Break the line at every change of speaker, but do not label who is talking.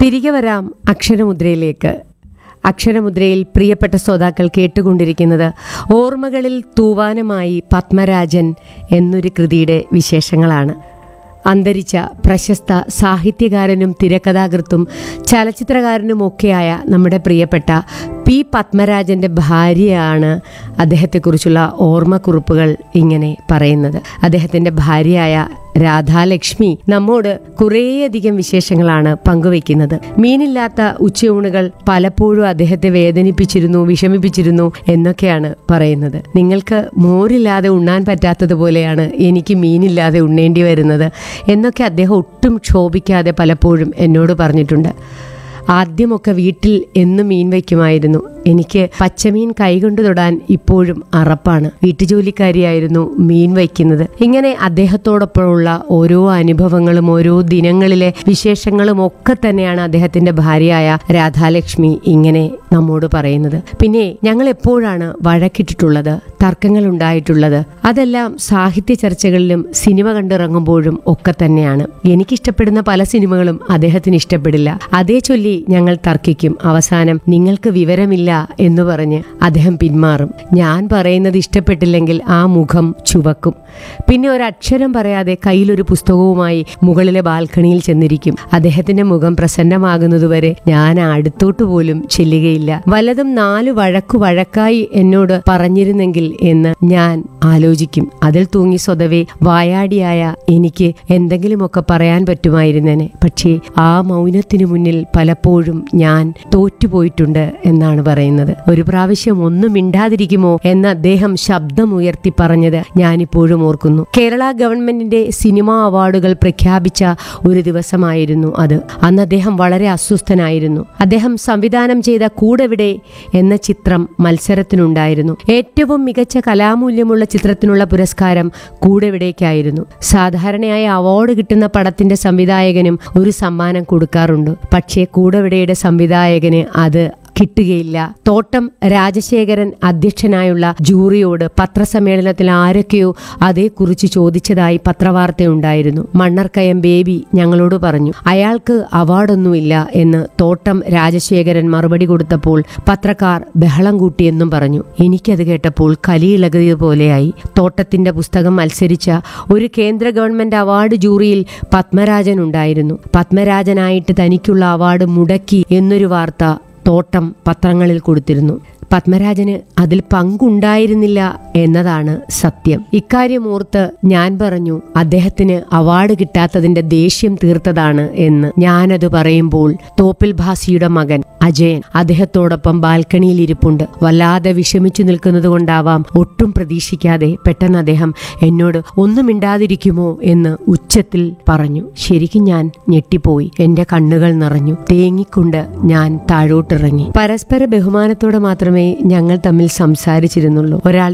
തിരികെ വരാം അക്ഷരമുദ്രയിലേക്ക് അക്ഷരമുദ്രയിൽ പ്രിയപ്പെട്ട ശ്രോതാക്കൾ കേട്ടുകൊണ്ടിരിക്കുന്നത് ഓർമ്മകളിൽ തൂവാനമായി പത്മരാജൻ എന്നൊരു കൃതിയുടെ വിശേഷങ്ങളാണ് അന്തരിച്ച പ്രശസ്ത സാഹിത്യകാരനും തിരക്കഥാകൃത്തും ചലച്ചിത്രകാരനുമൊക്കെയായ നമ്മുടെ പ്രിയപ്പെട്ട പി പത്മരാജന്റെ ഭാര്യയാണ് അദ്ദേഹത്തെക്കുറിച്ചുള്ള ഓർമ്മക്കുറിപ്പുകൾ ഇങ്ങനെ പറയുന്നത് അദ്ദേഹത്തിന്റെ ഭാര്യയായ രാധാലക്ഷ്മി നമ്മോട് കുറേയധികം വിശേഷങ്ങളാണ് പങ്കുവെക്കുന്നത് മീനില്ലാത്ത ഉച്ചയൂണുകൾ പലപ്പോഴും അദ്ദേഹത്തെ വേദനിപ്പിച്ചിരുന്നു വിഷമിപ്പിച്ചിരുന്നു എന്നൊക്കെയാണ് പറയുന്നത് നിങ്ങൾക്ക് മോരില്ലാതെ ഉണ്ണാൻ പറ്റാത്തതുപോലെയാണ് എനിക്ക് മീനില്ലാതെ ഉണ്ണേണ്ടി വരുന്നത് എന്നൊക്കെ അദ്ദേഹം ഒട്ടും ക്ഷോഭിക്കാതെ പലപ്പോഴും എന്നോട് പറഞ്ഞിട്ടുണ്ട് ആദ്യമൊക്കെ വീട്ടിൽ എന്നും മീൻ വയ്ക്കുമായിരുന്നു എനിക്ക് പച്ചമീൻ കൈകൊണ്ട് തൊടാൻ ഇപ്പോഴും അറപ്പാണ് വീട്ടുജോലിക്കാരിയായിരുന്നു മീൻ വയ്ക്കുന്നത് ഇങ്ങനെ അദ്ദേഹത്തോടൊപ്പമുള്ള ഓരോ അനുഭവങ്ങളും ഓരോ ദിനങ്ങളിലെ വിശേഷങ്ങളും ഒക്കെ തന്നെയാണ് അദ്ദേഹത്തിന്റെ ഭാര്യയായ രാധാലക്ഷ്മി ഇങ്ങനെ നമ്മോട് പറയുന്നത് പിന്നെ ഞങ്ങൾ എപ്പോഴാണ് വഴക്കിട്ടിട്ടുള്ളത് തർക്കങ്ങൾ ഉണ്ടായിട്ടുള്ളത് അതെല്ലാം സാഹിത്യ ചർച്ചകളിലും സിനിമ കണ്ടിറങ്ങുമ്പോഴും ഒക്കെ തന്നെയാണ് എനിക്കിഷ്ടപ്പെടുന്ന പല സിനിമകളും അദ്ദേഹത്തിന് ഇഷ്ടപ്പെടില്ല അതേ ചൊല്ലി ഞങ്ങൾ തർക്കിക്കും അവസാനം നിങ്ങൾക്ക് വിവരമില്ല എന്ന് പറഞ്ഞ് അദ്ദേഹം പിന്മാറും ഞാൻ പറയുന്നത് ഇഷ്ടപ്പെട്ടില്ലെങ്കിൽ ആ മുഖം ചുവക്കും പിന്നെ ഒരക്ഷരം പറയാതെ കയ്യിലൊരു പുസ്തകവുമായി മുകളിലെ ബാൽക്കണിയിൽ ചെന്നിരിക്കും അദ്ദേഹത്തിന്റെ മുഖം പ്രസന്നമാകുന്നതുവരെ ഞാൻ അടുത്തോട്ട് പോലും ചെല്ലുകയില്ല വല്ലതും നാലു വഴക്കു വഴക്കായി എന്നോട് പറഞ്ഞിരുന്നെങ്കിൽ എന്ന് ഞാൻ ആലോചിക്കും അതിൽ തൂങ്ങി സ്വതവേ വായാടിയായ എനിക്ക് എന്തെങ്കിലുമൊക്കെ പറയാൻ പറ്റുമായിരുന്നേനെ പക്ഷേ ആ മൗനത്തിനു മുന്നിൽ പലപ്പോഴും ഞാൻ തോറ്റുപോയിട്ടുണ്ട് എന്നാണ് പറയുന്നത് ഒരു പ്രാവശ്യം ഒന്നും മിണ്ടാതിരിക്കുമോ എന്ന് അദ്ദേഹം ശബ്ദമുയർത്തി പറഞ്ഞത് ഞാനിപ്പോഴും ഓർക്കുന്നു കേരള ഗവൺമെന്റിന്റെ സിനിമാ അവാർഡുകൾ പ്രഖ്യാപിച്ച ഒരു ദിവസമായിരുന്നു അത് അന്ന് അദ്ദേഹം വളരെ അസ്വസ്ഥനായിരുന്നു അദ്ദേഹം സംവിധാനം ചെയ്ത കൂടെവിടെ എന്ന ചിത്രം മത്സരത്തിനുണ്ടായിരുന്നു ഏറ്റവും മികച്ച കലാമൂല്യമുള്ള ചിത്രത്തിനുള്ള പുരസ്കാരം കൂടെവിടേക്കായിരുന്നു സാധാരണയായി അവാർഡ് കിട്ടുന്ന പടത്തിന്റെ സംവിധായകനും ഒരു സമ്മാനം കൊടുക്കാറുണ്ട് പക്ഷേ കൂടെവിടയുടെ സംവിധായകന് അത് കിട്ടുകയില്ല തോട്ടം രാജശേഖരൻ അധ്യക്ഷനായുള്ള ജൂറിയോട് പത്രസമ്മേളനത്തിൽ ആരൊക്കെയോ അതേക്കുറിച്ച് ചോദിച്ചതായി പത്രവാർത്തയുണ്ടായിരുന്നു മണ്ണർക്കയം ബേബി ഞങ്ങളോട് പറഞ്ഞു അയാൾക്ക് അവാർഡൊന്നുമില്ല എന്ന് തോട്ടം രാജശേഖരൻ മറുപടി കൊടുത്തപ്പോൾ പത്രക്കാർ ബഹളം കൂട്ടിയെന്നും പറഞ്ഞു എനിക്കത് കേട്ടപ്പോൾ കലിയിളകിയതുപോലെയായി തോട്ടത്തിന്റെ പുസ്തകം മത്സരിച്ച ഒരു കേന്ദ്ര ഗവൺമെന്റ് അവാർഡ് ജൂറിയിൽ പത്മരാജൻ ഉണ്ടായിരുന്നു പത്മരാജനായിട്ട് തനിക്കുള്ള അവാർഡ് മുടക്കി എന്നൊരു വാർത്ത തോട്ടം പത്രങ്ങളിൽ കൊടുത്തിരുന്നു പത്മരാജന് അതിൽ പങ്കുണ്ടായിരുന്നില്ല എന്നതാണ് സത്യം ഇക്കാര്യം ഓർത്ത് ഞാൻ പറഞ്ഞു അദ്ദേഹത്തിന് അവാർഡ് കിട്ടാത്തതിന്റെ ദേഷ്യം തീർത്തതാണ് എന്ന് ഞാനത് പറയുമ്പോൾ തോപ്പിൽ ഭാസിയുടെ മകൻ അജയൻ അദ്ദേഹത്തോടൊപ്പം ബാൽക്കണിയിൽ ഇരിപ്പുണ്ട് വല്ലാതെ വിഷമിച്ചു നിൽക്കുന്നത് കൊണ്ടാവാം ഒട്ടും പ്രതീക്ഷിക്കാതെ പെട്ടെന്ന് അദ്ദേഹം എന്നോട് ഒന്നും മിണ്ടാതിരിക്കുമോ എന്ന് ഉച്ചത്തിൽ പറഞ്ഞു ശരിക്കും ഞാൻ ഞെട്ടിപ്പോയി എന്റെ കണ്ണുകൾ നിറഞ്ഞു തേങ്ങിക്കൊണ്ട് ഞാൻ താഴോട്ടിറങ്ങി പരസ്പര ബഹുമാനത്തോടെ മാത്രമേ ഞങ്ങൾ തമ്മിൽ സംസാരിച്ചിരുന്നുള്ളൂ ഒരാൾ